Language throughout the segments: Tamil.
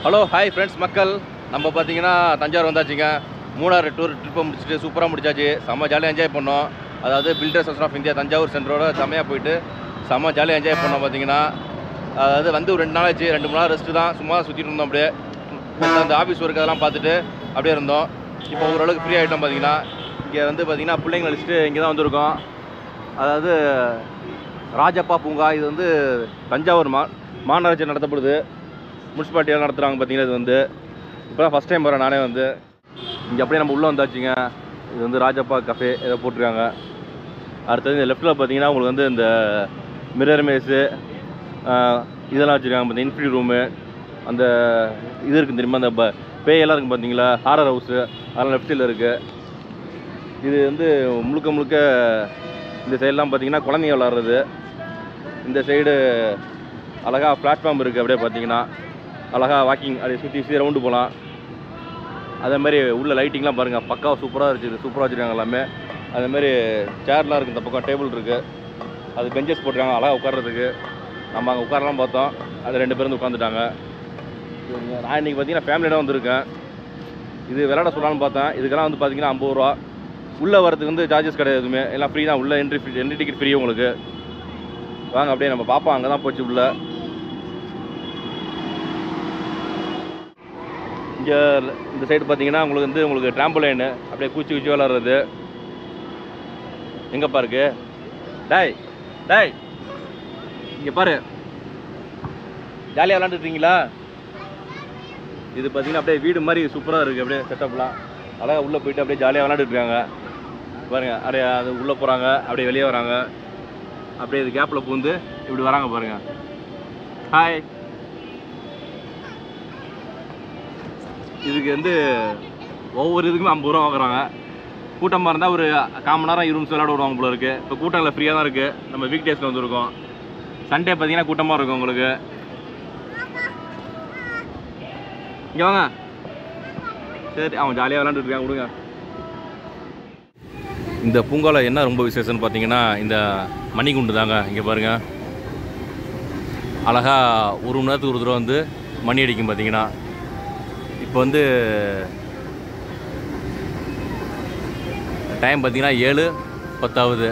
ஹலோ ஹாய் ஃப்ரெண்ட்ஸ் மக்கள் நம்ம பார்த்தீங்கன்னா தஞ்சாவூர் வந்தாச்சுங்க மூணாறு டூர் ட்ரிப்பை முடிச்சுட்டு சூப்பராக முடிச்சாச்சு செம்ம ஜாலியாக என்ஜாய் பண்ணோம் அதாவது builder association of India Thanjavur சென்டரோட செம்மையாக போயிட்டு செம்ம ஜாலியாக என்ஜாய் பண்ணோம் பார்த்தீங்கன்னா அதாவது வந்து ஒரு ரெண்டு நாள் ஆச்சு ரெண்டு மூணு நாள் ரெஸ்ட்டு தான் சும்மா சுற்றிட்டு இருந்தோம் அப்படியே அந்த ஆஃபீஸ் ஒர்க் அதெல்லாம் பார்த்துட்டு அப்படியே இருந்தோம் இப்போ ஓரளவுக்கு ஃப்ரீ ஆகிட்டோம் பார்த்தீங்கன்னா இங்கே வந்து பார்த்தீங்கன்னா பிள்ளைங்களை அழைச்சிட்டு இங்கே தான் வந்திருக்கோம் அதாவது ராஜப்பா பூங்கா இது வந்து தஞ்சாவூர் மா மாநகராட்சி நடத்தப்படுது முனிசிபாலிட்டியாக நடத்துகிறாங்க பார்த்தீங்கன்னா இது வந்து இப்போ தான் ஃபஸ்ட் டைம் வரேன் நானே வந்து இங்கே அப்படியே நம்ம உள்ளே வந்தாச்சுங்க இது வந்து ராஜப்பா கஃபே ஏதோ போட்டிருக்காங்க அடுத்தது இந்த லெஃப்ட்டில் பார்த்தீங்கன்னா உங்களுக்கு வந்து இந்த மிரர் மேஸு இதெல்லாம் வச்சுருக்காங்க இந்த இன்ஃபினி ரூமு அந்த இது இருக்குது தெரியுமா அந்த ப- பேயெல்லாம் இருக்குது பார்த்தீங்களா ஹாரர் ஹவுஸு அதெல்லாம் லெஃப்ட் சைடில் இருக்குது இது வந்து முழுக்க முழுக்க இந்த சைடெலாம் பார்த்தீங்கன்னா குழந்தைங்க விளாட்றது இந்த சைடு அழகா பிளாட்ஃபார்ம் இருக்குது அப்படியே பார்த்தீங்கன்னா அழகா வாக்கிங் அப்படியே சுற்றி சுற்றி ரவுண்டு போகலாம் அதே மாதிரி உள்ள லைட்டிங்லாம் பாருங்கள் பக்காவா சூப்பராக இருக்குது சூப்பராக வச்சுருக்காங்க எல்லாமே அதே மாதிரி சேர்லாம் இருக்குது இந்த பக்கம் டேபிள் இருக்குது அது பெஞ்சஸ் போட்டிருக்காங்க அழகா உட்கார்றதுக்கு நம்ம அங்கே உட்காரலாம் பார்த்தோம் அது ரெண்டு பேரும் வந்து உட்காந்துட்டாங்க நான் இன்றைக்கி பார்த்தீங்கன்னா ஃபேமிலியோட வந்திருக்கேன் இது விளையாட சொல்லலாம்னு பார்த்தேன் இதுக்கெல்லாம் வந்து பார்த்தீங்கன்னா ஐம்பது ரூபா உள்ளே வரதுக்கு வந்து சார்ஜஸ் கிடையாது எதுவுமே எல்லாம் ஃப்ரீ தான் உள்ள entry free entry ticket free உங்களுக்கு வாங்க அப்படியே நம்ம பார்ப்போம் அங்கே தான் போச்சு உள்ள இங்கே இந்த சைடு பார்த்தீங்கன்னா உங்களுக்கு வந்து உங்களுக்கு ட்ராம்பலைனு அப்படியே கூச்சி கூச்சி விளாட்றது எங்கப்பா இருக்கு டேய் டேய் இங்கே பாரு ஜாலியாக விளாண்டுருக்கீங்களா இது பார்த்தீங்கன்னா அப்படியே வீடு மாதிரி சூப்பராக இருக்குது அப்படியே செட்டப்லாம் அழகாக உள்ளே போயிட்டு அப்படியே ஜாலியாக விளாண்டுட்டு இருக்காங்க பாருங்க அப்படியே அது உள்ளே போகிறாங்க அப்படியே வெளியே வராங்க அப்படியே இது கேப்பில் பூந்து இப்படி வராங்க பாருங்க ஹாய் இதுக்கு வந்து ஒவ்வொரு இதுக்குமே ஐம்பது ரூபா வாங்குறாங்க கூட்டமாக இருந்தால் ஒரு கால் மணி நேரம் இருபது நிமிஷம் விளையாட விடுவாங்க போல இருக்குது இப்போ கூட்டம் இல்லை ஃப்ரீயாக தான் இருக்குது நம்ம வீக் டேஸில் வந்துருக்கோம் சண்டே பார்த்தீங்கன்னா கூட்டமாக இருக்கும் உங்களுக்கு இங்கே வாங்க சரி அவன் ஜாலியாக விளாண்டுட்டு இருக்கான் கொடுங்க இந்த பூங்காவில் என்ன ரொம்ப விசேஷம்னு பார்த்தீங்கன்னா இந்த மணிகுண்டு தாங்க இங்கே பாருங்க அழகா ஒரு மணி நேரத்துக்கு ஒரு தடவை வந்து மணி அடிக்கும் பார்த்தீங்கன்னா இப்போ வந்து டைம் பார்த்தீங்கன்னா ஏழு பத்தாவது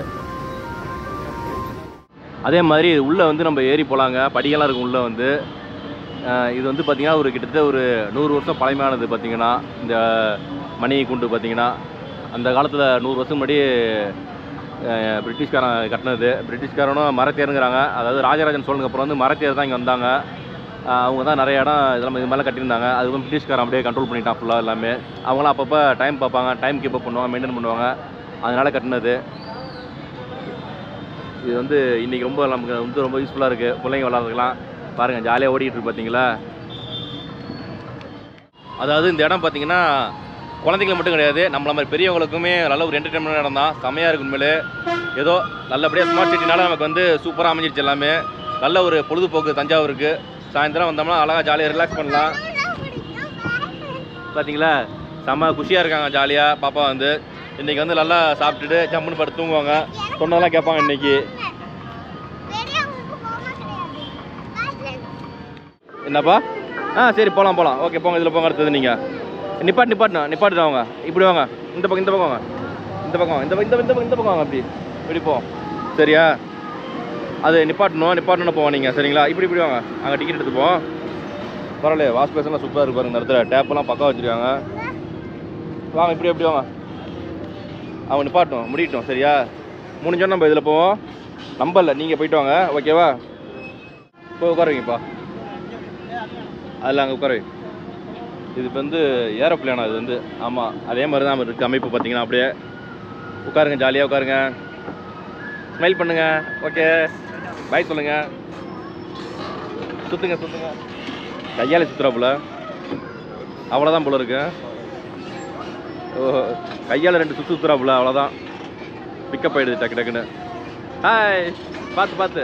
அதே மாதிரி உள்ளே வந்து நம்ம ஏறி போகலாங்க படிகள்லாம் இருக்கும் உள்ளே வந்து அஹ் இது வந்து பார்த்திங்கன்னா ஒரு கிட்டத்தட்ட ஒரு நூறு வருஷம் பழமையானது பார்த்திங்கன்னா இந்த மணி குண்டு பார்த்திங்கன்னா அந்த காலத்தில் நூறு வருஷம் முன்னாடி அஹ், பிரிட்டிஷ்காரன் கட்டினது பிரிட்டிஷ்காரனும் மரத்தேருங்கிறாங்க அதாவது ராஜராஜன் சோழனுக்கு அப்புறம் வந்து மரத்தேர் தான் இங்கே வந்தாங்க அஹ் அவங்க தான் நிறைய இடம் இதெல்லாம் இது மேலே கட்டியிருந்தாங்க அது வந்து பிரிட்டிஷ்காரன் அப்படியே கண்ட்ரோல் பண்ணிட்டான் ஃபுல்லாக எல்லாமே அவங்களாம் அப்பப்போ டைம் பார்ப்பாங்க டைம் கீப் அப் பண்ணுவாங்க மெயின்டைன் பண்ணுவாங்க அதனால் கட்டினது இது வந்து இன்றைக்கி ரொம்ப நமக்கு வந்து ரொம்ப யூஸ்ஃபுல்லாக இருக்குது பிள்ளைங்க விளாட்றதுக்கெலாம் பாருங்கள் ஜாலியாக ஓடிக்கிட்டு இருக்கு பார்த்தீங்களா அதாவது இந்த இடம் பார்த்தீங்கன்னா குழந்தைங்களுக்கு மட்டும் கிடையாது நம்மள மாதிரி பெரியவங்களுக்குமே நல்ல ஒரு என்டர்டைன்மெண்ட் இடம் தான் செம்மையாக இருக்கு உண்மையிலே ஏதோ நல்லபடியாக ஸ்மார்ட் சிட்டினால நமக்கு வந்து சூப்பராக அமைஞ்சிருச்சு எல்லாமே நல்ல ஒரு பொழுதுபோக்கு தஞ்சாவூருக்கு சாயந்தரம் வந்தோம்னா அழகாக ஜாலியாக ரிலாக்ஸ் பண்ணலாம் பார்த்தீங்களா செம்ம குஷியாக இருக்காங்க ஜாலியாக பாப்பா வந்து இன்றைக்கி வந்து நல்லா சாப்பிட்டுட்டு ஜம்முன்னு படுத்து தூங்குவாங்க சொன்னதெல்லாம் கேட்பாங்க இன்னைக்கு என்னப்பா ஆ சரி போகலாம் போகலாம் ஓகே போங்க இதில் போங்க அடுத்தது நீங்கள் நிப்பாட்டு நிப்பாட்டணும் நிப்பாட்டு வாங்க இப்படி வாங்க இந்த பக்கம் இந்த பக்கம் வாங்க இந்த பக்கம் இந்த பக்கம் இந்த இந்த பக்கம் இந்த பக்கம் வாங்க அப்படி இப்படி போ சரியா அது நிப்பாட்டணும் நிப்பாட்டணும் போவோம் நீங்கள் சரிங்களா இப்படி இப்படி வாங்க அங்கே டிக்கெட் எடுத்துப்போம் பரவாயில்ல வாஷ் பேசன்லாம் சூப்பராக இருக்கு பாருங்க இந்த இடத்துல டேப்பெல்லாம் பக்கம் வச்சுருக்காங்க வாங்க இப்படி எப்படி வாங்க அவன் நிப்பாட்டும் முடியட்டும் சரியா முடிஞ்சோன்னு நம்ம இதில் போவோம் நம்பரில் நீங்கள் போயிட்டு வாங்க ஓகேவா போய் உட்காருங்கப்பா அதில் அங்கே உட்காரு இது இப்போ வந்து ஏரோப்ளேனா இது வந்து ஆமாம் அதே மாதிரி தான் இருக்குது அமைப்பு பார்த்தீங்கன்னா அப்படியே உட்காருங்க ஜாலியாக உட்காருங்க ஸ்மைல் பண்ணுங்க ஓகே பாய் சொல்லுங்க சுற்றுங்க சுற்றுங்க கையால் சுற்றுறாப்புல அவ்வளோதான் போல இருக்கு ஓ கையால் ரெண்டு சுற்று சுற்றுறாப்புல அவ்வளோதான் பிக்கப் ஆகிடுது டக்கு டக்குன்னு ஹாய் பார்த்து பார்த்து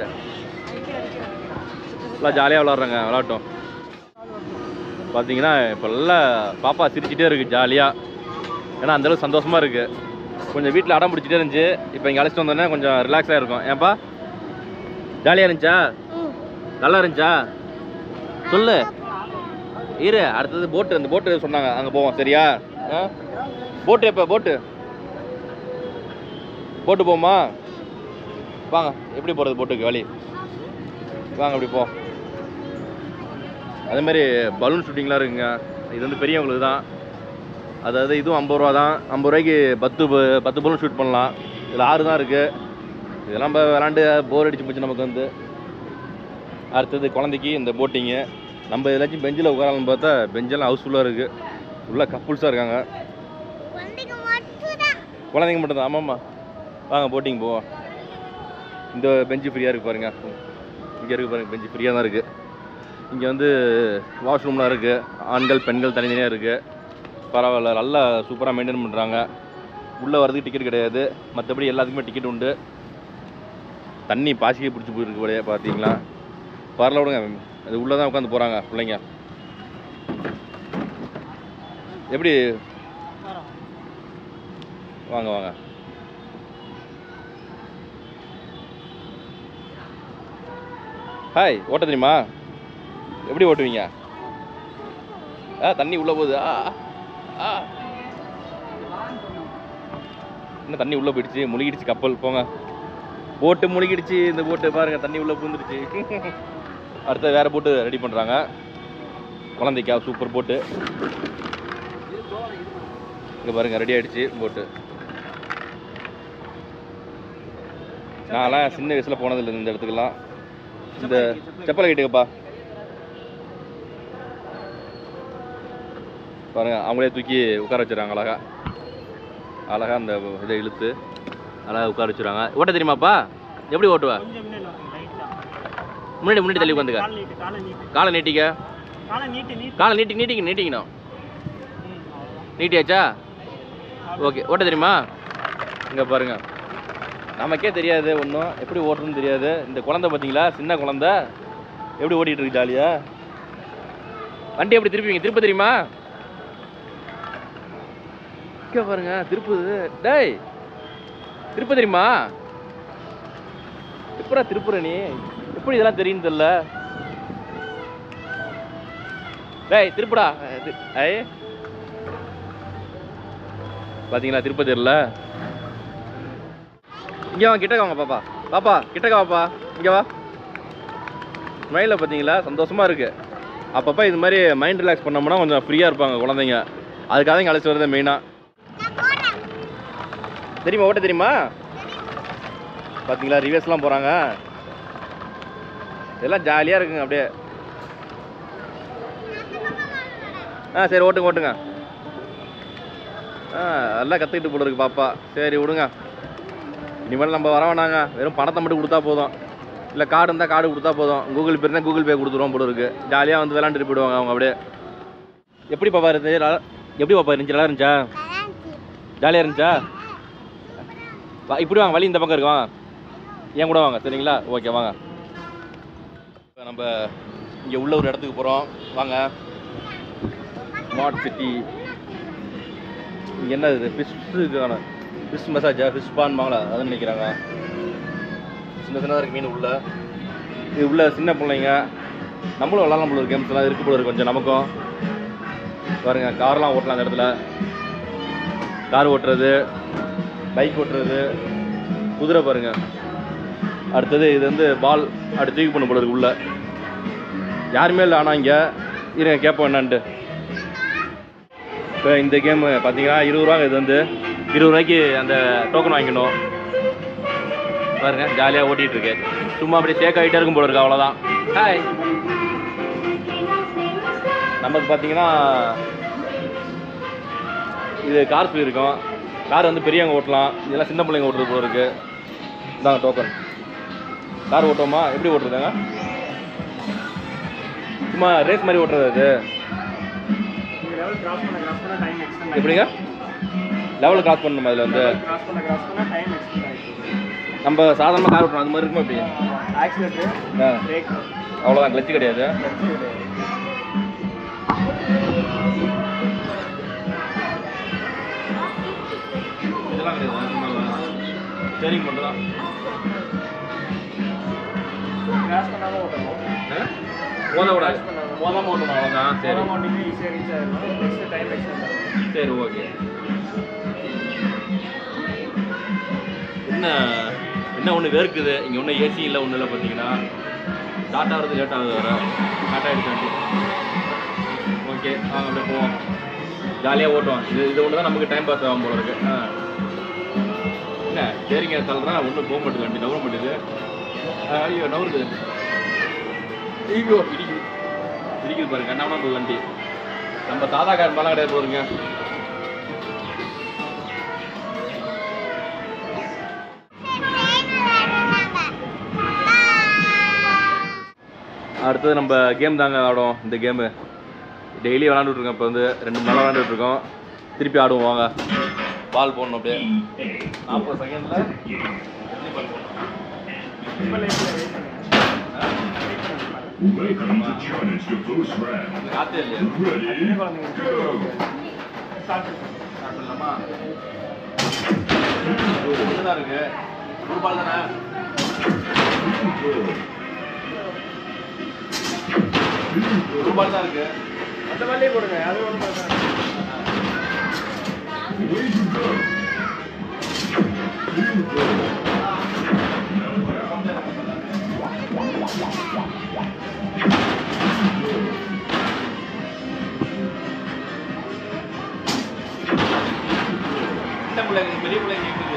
எல்லாம் ஜாலியாக விளாட்றாங்க விளாட்டும் பார்த்தீங்கன்னா இப்போ எல்லாம் பாப்பா சிரிச்சிட்டே இருக்கு ஜாலியாக ஏன்னா அந்தளவுக்கு சந்தோஷமாக இருக்குது கொஞ்சம் வீட்டில் அடம் பிடிச்சிட்டே இருந்துச்சு இப்போ இங்கே அழைச்சிட்டு வந்தோடனே கொஞ்சம் ரிலாக்ஸாக இருக்கும் ஏன்பா ஜாலியாக இருந்துச்சா நல்லா இருந்துச்சா சொல்லு இரு அடுத்தது போட்டு அந்த போட்டு சொன்னாங்க அங்கே போவோம் சரியா ஆ போட்டு எப்போ போட்டு போட்டு போமா வாங்க எப்படி போகிறது போட்டுக்கு வழி வாங்க அப்படி போ அதே மாதிரி பலூன் ஷூட்டிங்லாம் இருக்குங்க இது வந்து பெரியவங்களுக்கு தான் அதாவது இதுவும் ஐம்பது ரூபா தான் ஐம்பது ரூபாய்க்கு பத்து ப- பத்து பலூன் ஷூட் பண்ணலாம் இதில் ஆறு தான் இருக்குது இதெல்லாம் நம்ம விளாண்டு போர் அடிச்சு போச்சு நமக்கு வந்து அடுத்தது குழந்தைக்கு இந்த போட்டிங்கு நம்ம ஏதாச்சும் பெஞ்சில் உட்காரலாம்னு பார்த்தா பெஞ்செல்லாம் ஹவுஸ்ஃபுல்லாக இருக்குது ஃபுல்லாக கப்புள்ஸாக இருக்காங்க குழந்தைங்க மட்டும்தான் குழந்தைங்க மட்டும்தான் ஆமாம்மா வாங்க போட்டிங் போவோம் இந்த பெஞ்சு ஃப்ரீயாக இருக்குது பாருங்க இங்கே இருக்குது பாருங்க பெஞ்சு ஃப்ரீயாக தான் இருக்குது இங்கே வந்து வாஷ்ரூம்லாம் இருக்குது ஆண்கள் பெண்கள் தனித்தனியாக இருக்குது பரவாயில்ல நல்லா சூப்பராக மெயின்டைன் பண்ணுறாங்க உள்ளே வரதுக்கு டிக்கெட் கிடையாது மற்றபடி எல்லாத்துக்குமே டிக்கெட் உண்டு தண்ணி பாசியை பிடிச்சி போயிருக்கு போலயே பார்த்தீங்களா பரல விடுங்க அது உள்ளே தான் உட்காந்து போகிறாங்க பிள்ளைங்க எப்படி வாங்க வாங்க ஹாய் ஓட்ட தெரியுமா எப்படி ஓட்டுவீங்க ஆ தண்ணி உள்ளே போகுது ஆ ஆ என்ன தண்ணி உள்ளே போயிடுச்சு முழுகிடுச்சு கப்பல் போங்க போட்டு முழுகிடுச்சு இந்த போட்டு பாருங்க தண்ணி உள்ளே பூந்துடுச்சு அடுத்து வேற போட்டு ரெடி பண்ணுறாங்க குழந்தைக்கா சூப்பர் போட்டு இங்கே பாருங்க ரெடி ஆயிடுச்சு போட்டு நான்லாம் சின்ன வயசில் போனதில்லை இந்த இடத்துக்குலாம் இந்த செப்பல் கிட்டுக்கப்பா பாருங்க அவங்களே தூக்கி உட்கார வச்சுறாங்க அழகா அழகா அந்த இதை இழுத்து அழகா உட்கார வச்சுறாங்க ஓட்ட தெரியுமாப்பா எப்படி ஓட்டுவ கொஞ்சம் முன்னாடி வாங்க, லைட்டா. முன்னாடி முன்னாடி தள்ளி உட்காந்துக்க கால் நீட்டு, காலை நீட்டு. காலை நீட்டிக்க காலை நீட்டு, நீட்டு. காலை நீட்டி நீட்டிங்க நீட்டிக்கணும் ம், அவ்வளவுதான். நீட்டியாச்சா ஓகே ஓட்ட தெரியுமா இங்கே பாருங்க நமக்கே தெரியாது ஒன்றும் எப்படி ஓட்டுறதுன்னு தெரியாது இந்த குழந்தை பார்த்தீங்களா சின்ன குழந்தை எப்படி ஓட்டிகிட்டு இருக்கு ஜாலியா வண்டி எப்படி திருப்பிங்க திருப்ப தெரியுமா இங்கே பாருங்க திருப்புது டேய் திருப்ப தெரியுமா எப்படா திருப்புற நீ எப்படி இதெல்லாம் தெரியும்னு தெரியல டேய் திருப்புடா இது- ஐ பாத்தீங்களா திருப்பதியில் இங்கே வா கிட்டக்க வாங்க பாப்பா பாப்பா கிட்டக்க வாப்பா இங்கே வா ஸ்மைலில் பார்த்தீங்களா சந்தோஷமா இருக்கு அப்பப்போ இது மாதிரி மைண்ட் ரிலாக்ஸ் பண்ணோம்னா கொஞ்சம் ஃப்ரீயாக இருப்பாங்க குழந்தைங்க அதுக்காக தான் இங்கே அழைச்சி வரது மெயினாக நான் போறேன் தெரியுமா ஓட்ட தெரியுமா பார்த்தீங்களா ரிவர்ஸ்லாம் போகிறாங்க எல்லாம் ஜாலியாக இருக்குங்க அப்படியே ஆ சரி ஓட்டுங்க ஓட்டுங்க ஆ எல்லாம் கற்றுக்கிட்டு போல இருக்கு பாப்பா சரி விடுங்க இனிமேல் நம்ம வர வேணாங்க வெறும் பணத்தை மட்டும் கொடுத்தா போதும் இல்லை கார்டு இருந்தால் கார்டு கொடுத்தா போதும் கூகுள் பே இருந்தால் கூகுள் பே கொடுத்துருவோம் போல இருக்கு ஜாலியாக வந்து விளாண்டுட்டு போயிடுவாங்க அவங்க அப்படியே எப்படி பாப்பா இருந்துச்சு நல்லா- எப்படி பாப்பா இருந்துச்சு நல்லா இருந்துச்சா கலாஞ்சி ஜாலியாக இருந்துச்சா வா இப்படி வாங்க வழி இந்த பக்கம் இருக்கு வாங்க என் கூட வாங்க சரிங்களா ஓகே வாங்க இப்போ நம்ம இங்கே உள்ள ஒரு இடத்துக்கு போகிறோம் வாங்க ஸ்மார்ட் சிட்டி இங்கே என்ன இது ஃபிஷ்ஷுக்கான ஃபிஷ் மசாஜா ஃபிஷ் பான்பாங்களா அதுன்னு நினைக்கிறாங்க சின்ன சின்னதாக இருக்கு மீன் உள்ள இது உள்ள சின்ன பிள்ளைங்க நம்மளும் விளாட்லாம் போல இருக்கு கேம்ஸ் எல்லாம் இருக்கு போல இருக்கு கொஞ்சம் நமக்கும் பாருங்க கார்லாம் ஓட்டலாம் அந்த இடத்துல கார் ஓட்டுறது பைக் ஓட்டுறது குதிரை பாருங்க அடுத்தது இது வந்து பால் அப்படி தூக்கி பண்ண போல இருக்கு உள்ள யாருமே இல்லை ஆனால் இங்கே இருங்க கேட்போம் என்னன்ட்டு இப்போ இந்த கேமு பார்த்தீங்கன்னா இருபது ரூபாங்க இது வந்து இருபது ரூபாய்க்கு அந்த டோக்கன் வாங்கிக்கணும் பாருங்க ஜாலியாக ஓட்டிகிட்டு இருக்கு சும்மா அப்படியே ஷேக் ஆகிட்டே இருக்கும் போல இருக்கு அவ்வளோதான் ஹாய் நமக்கு பார்த்தீங்கன்னா இது கார் ஃப்ரீ இருக்கும் கார் வந்து பெரியவங்க ஓட்டலாம் இதெல்லாம் சின்ன பிள்ளைங்க ஓட்டுறது போல இருக்கு இந்தாங்க டோக்கன் கார் ஓட்டுவோமா எப்படி ஓட்டுறதுங்க சும்மா ரேஸ் மாதிரி ஓட்டுறது அது நீங்க level cross பண்ண cross பண்ண time extend ஆயிடும். எப்படிங்க லெவலில் கிராஸ் பண்ணணுமா அதில் வந்து Level cross பண்ண cross பண்ண time extend ஆயிடும். நம்ம சாதாரணமாக கார் ஓட்டுறோம் அது மாதிரி இருக்குமா எப்படி Accelerator, ஆ brake, அவ்வளோதான் கிளச்சு கிடையாது clutch கிடையாது. இதெல்லாம் கிடையாது ஸ்டேரிங் மட்டும் தான் Cross பண்ணாம ஓட்டணும். ஓத விடாது Cross பண்ணாம போதாம ஓட்டணும் அவ்வளோதான் சரி போகிற மாட்டிங்க ஈஸியாக ரீச் ஆகிடலாம் நெக்ஸ்ட் டைம் எக்ஸ்டெண்ட் சரி ஓகே என்ன என்ன ஒன்று வேர்க்குது இங்கே ஒன்றும் ஏசி இல்லை ஒன்றும் இல்லை பார்த்தீங்கன்னா ஸ்டார்ட் ஆகிறது லேட் ஆகுது வேறு ஸ்டார்ட் ஆகிடுச்சாண்டி ஓகே வாங்க அப்படியே போவோம் ஜாலியாக ஓட்டுவோம் இது இது ஒன்று தான் நமக்கு டைம் பாஸ் ஆகும் போல இருக்கு ஆ என்ன சரிங்க தள்ளுறேன் ஒன்றும் போக மாட்டேங்குது வண்டி நவர மாட்டேங்குது ஆ, ஐயோ நவருது ஐயோ இடிக்குது இடிக்குது பாருங்க கண்ணாம போகுது வண்டி நம்ம தாத்தா கார் மேலாம் கிடையாது போதுங்க அடுத்தது நம்ம கேம் தாங்க ஆடும் இந்த கேமு டெய்லி விளாண்டுட்டு இருக்கோம் இப்போ வந்து ரெண்டு மணி நேரம் விளாண்டுட்டு இருக்கோம் திருப்பி ஆடுவோம் வாங்க பால் போடணும் அப்படியே நாற்பது செகண்டில் பால் போடணும் இப்போ லைஃப்பில் வெயிட் பண்ணுங்க Welcome to challenge the first round. காத்தே இல்லையா Ready? Go! ஸ்டார்ட் ஸ்டார்ட் பண்ணலாமா ஒன்று இருக்கு ஒரு பால் தானே ஒரு பால் தான் இருக்கு அந்த மாதிரியே போடுங்க அது ஒன்று பார்த்தா Way to go! சின்ன பிள்ளைங்க பெரிய பிள்ளைங்க இருக்குது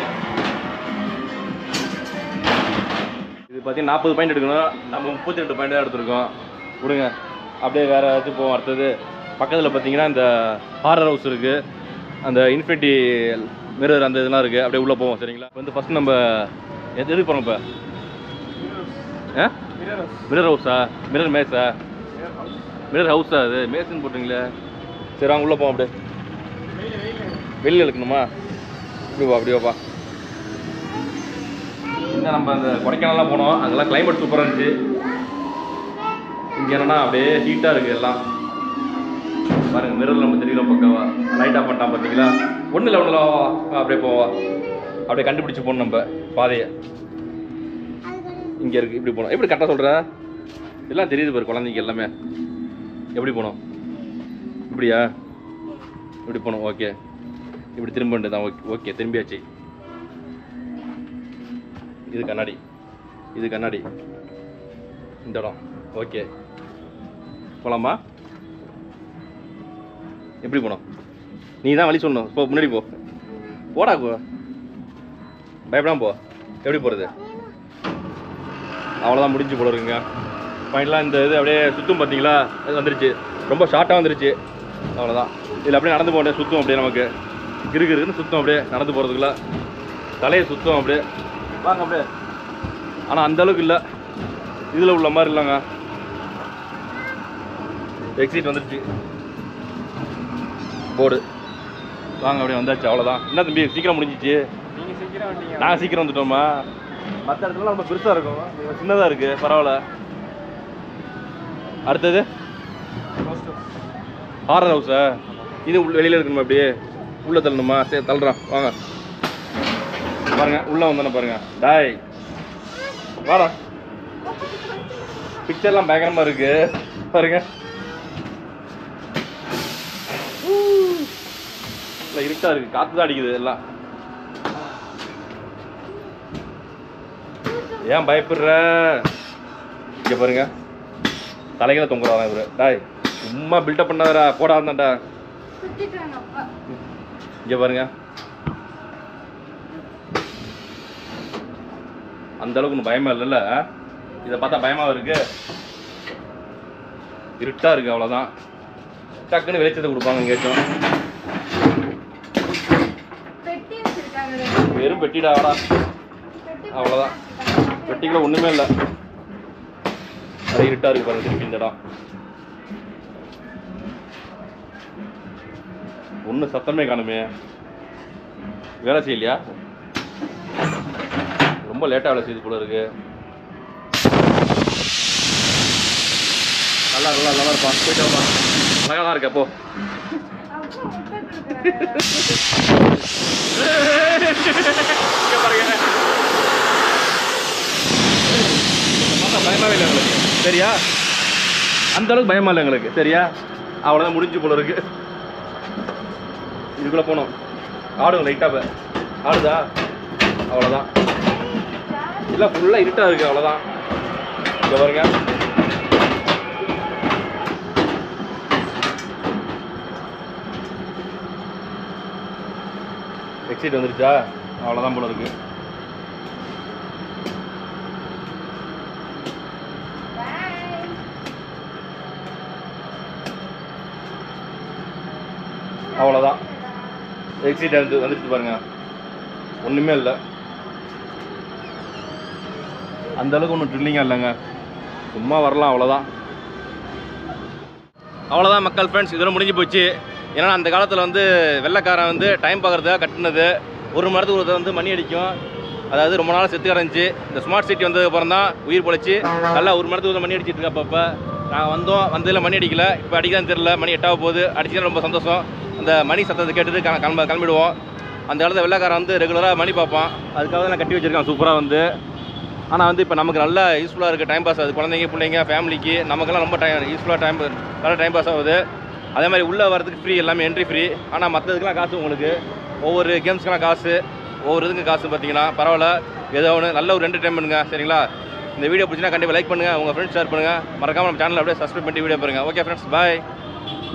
இது பார்த்தீங்கன்னா நாற்பது பாயிண்ட் எடுக்கணும் நம்ம முப்பத்தி ரெண்டு பாயிண்ட் தான் எடுத்திருக்கோம் விடுங்க அப்படியே வேறு ஏதாச்சும் போவோம் அடுத்தது பக்கத்தில் பார்த்தீங்கன்னா இந்த ஹாரர் ஹவுஸ் இருக்குது அந்த இன்ஃபினிட்டி மிரர் அந்த இதெல்லாம் இருக்குது அப்படியே உள்ளே போவோம் சரிங்களா இப்ப வந்து ஃபஸ்ட் நம்ம எது எதுக்கு போகிறோம் இப்போ ஆ மிரர் மிரர் ஹவுஸா மிரர் மேஸா மிரர் ஹவுஸ் மிரர் ஹவுஸா அது மேஸ்ன்னு போட்டுங்களே சரி வாங்க உள்ளே போவோம் அப்படியே வெயில் வெயில் வெளியில் இழுக்கணுமா இப்படி வா அப்படி வாப்பா இன்னும் நம்ம அந்த கொடைக்கானல்லாம் போனோம் அங்கெல்லாம் கிளைமேட் சூப்பராக இருந்துச்சு இங்கே என்னன்னா அப்படியே ஹீட்டாக இருக்குது எல்லாம் பாருங்க மிரரில் நம்ம தெரியுறோம் பக்கவா லைட் ஆஃப் பண்ணிட்டான் பார்த்தீங்களா ஒன்றும் இல்லை ஒன்றும் இல்லை அப்படியே போவா அப்படியே கண்டுபிடிச்சு போகணும் நம்ம பாதையை இங்கே இருக்குது இப்படி போகணும் எப்படி கரெக்டாக சொல்கிற எல்லாம் தெரியுது பாரு குழந்தைங்க எல்லாமே எப்படி போகணும் இப்படியா இப்படி போகணும் ஓகே இப்படி திரும்ப வேண்டியது தான் ஓகே ஓகே திரும்பியாச்சு இது கண்ணாடி இது கண்ணாடி இந்த இடம் ஓகே போலாமா எப்படி போனோம் நீ தான் வழி சொல்லணும் போ முன்னாடி போ போடா போ பயப்படாம போ எப்படி போகிறது அவ்வளோதான் முடிஞ்சு போல இருக்குங்க ஃபைனலாக இந்த இது அப்படியே சுற்றும் பார்த்தீங்களா அது வந்துருச்சு ரொம்ப ஷார்ட்டாக வந்துருச்சு அவ்வளோதான் இதில் அப்படியே நடந்து போக சுற்றும் அப்படியே நமக்கு கிறுக்கு இருக்குன்னு சுத்தம் அப்படியே நடந்து போகிறதுக்குள்ள தலையை சுத்தம் அப்படியே வாங்க அப்படியே ஆனால் அந்த அளவுக்கு இல்லை இதில் உள்ள மாதிரி இல்லைங்க எக்ஸிட் வந்துருச்சு போர்டு வாங்க அப்படியே வந்தாச்சு அவ்வளோதான் என்ன தம்பி சீக்கிரம் முடிஞ்சிச்சு நீங்கள் சீக்கிரம் வந்தீங்க நாங்கள் சீக்கிரம் வந்துட்டோமா மற்ற இடத்துல ரொம்ப பெருசாக இருக்கும் இது சின்னதாக இருக்குது பரவாயில்ல அடுத்தது Post house. ஹாரர் ஹவுஸா இது உள்ள வெளியில் இருக்கணுமா அப்படியே உள்ளே தள்ளணுமா சரி தள்ளுறான் வாங்க பாருங்க உள்ளே வந்தானே பாருங்க டாய் வாடா பிக்சர்லாம் பயங்கரமாக இருக்கு பாருங்க இல்லை இருட்டா இருக்கு காற்று தான் அடிக்குது எல்லாம் ஏன் பயப்படுற இங்கே பாருங்க தலைகளை தொங்குறான் இவரு டாய் சும்மா பில்டப் பண்ணாதடா போடா இருந்தாண்டா இங்கே பாருங்க அந்த அளவுக்கு ஒன்றும் பயமா இல்லைல்ல இதை பார்த்தா பயமா இருக்கு இருட்டா இருக்கு அவ்வளோதான் டக்குன்னு வெளிச்சத்தை கொடுப்பாங்க எங்கேயாச்சும் பெட்டி வச்சிருக்காங்க வெறும் பெட்டிடா வாடா அவ்வளோதான் பெட்டிக்குள்ள ஒன்றுமே இல்லை அது இருட்டா இருக்கு பாருங்க திருப்பி இந்த இடம் ஒன்றும் சத்தமே காணுமே வேலை செய்யலையா ரொம்ப லேட்டாக வேலை செய்யுது போல இருக்கு நல்லா நல்லா நல்லா இருப்பான் போயிட்டு வாப்பா அழகா தான் இருக்க அப்போ அப்போ முட்டை கொடுக்குறாங்க இங்க பாருங்க பார்த்தா பயமாவே இல்லை எங்களுக்கு சரியா அந்த அளவுக்கு பயமா இல்லை எங்களுக்கு சரியா அவ்வளோதான் முடிஞ்சு போல இருக்கு இதுக்குள்ளே போனோம் ஆடுங்க லைட்டாக ஆடுதா அவ்வளோதான் இல்லை ஃபுல்லாக இருட்டாக இருக்குது அவ்வளோதான் இங்கே பாருங்க எக்ஸிட் வந்துருச்சா அவ்வளோதான் போல இருக்கு Bye. அவ்வளோதான் எக்ஸிட் வந்து வந்துருச்சு பாருங்க ஒன்றுமே இல்லை அந்த அளவுக்கு ஒன்றும் ட்ரில்லிங்காக இல்லைங்க சும்மா வரலாம் அவ்வளோதான் அவ்வளோதான் மக்கள் ஃப்ரெண்ட்ஸ் இதோட முடிஞ்சு போச்சு ஏன்னா அந்த காலத்தில் வந்து வெள்ளைக்காரன் வந்து டைம் பார்க்குறதுக்காக கட்டினது ஒரு மணி நேரத்துக்கு ஒரு தடவை வந்து மணி அடிக்கும் அதாவது ரொம்ப நாள் செத்து கிடந்துச்சு இந்த ஸ்மார்ட் சிட்டி வந்ததுக்கு அப்புறம் தான் உயிர் பொழைச்சி நல்லா ஒரு மணி நேரத்துக்கு ஒரு தடவை மணி அடிச்சிட்டு இருக்கு அப்பப்போ நாங்கள் வந்தோம் வந்ததில் மணி அடிக்கல இப்போ அடிக்கதான் தெரியல மணி எட்டாக போகுது அடிச்சதுல ரொம்ப சந்தோஷம் அந்த மணி சத்தத்தை கேட்டுட்டு க- கிளம்ப கிளம்பிடுவோம் அந்த காலத்தில் வெள்ளைக்காரன் வந்து ரெகுலராக மணி பார்ப்பான் அதுக்காக தான் நான் கட்டி வச்சிருக்கான் சூப்பராக வந்து ஆனால் வந்து இப்போ நமக்கு நல்ல யூஸ்ஃபுல்லாக இருக்குது டைம் பாஸ் ஆகுது குழந்தைங்க பிள்ளைங்க ஃபேமிலிக்கு நமக்கெல்லாம் ரொம்ப டைம் யூஸ்ஃபுல்லாக டைம் நல்லா டைம் பாஸ் ஆகுது அதே மாதிரி உள்ளே வரதுக்கு ஃப்ரீ எல்லாமே என்ட்ரி ஃப்ரீ ஆனால் மற்றதுக்கெலாம் காசு உங்களுக்கு ஒவ்வொரு கேம்ஸ்க்கெலாம் காசு ஒவ்வொரு இதுக்கு காசு பார்த்தீங்கன்னா பரவாயில்ல ஏதோ ஒன்று நல்ல ஒரு என்டர்டைன்மெண்ட்டுங்க சரிங்களா இந்த வீடியோ பிடிச்சினா கண்டிப்பாக லைக் பண்ணுங்கள் உங்கள் ஃப்ரெண்ட்ஸ் ஷேர் பண்ணுங்கள் மறக்காமல் நம்ம சேனல் அப்படியே சப்ஸ்கிரைப் பண்ணி வீடியோ பாருங்கள் ஓகே ஃப்ரெண்ட்ஸ் பாய்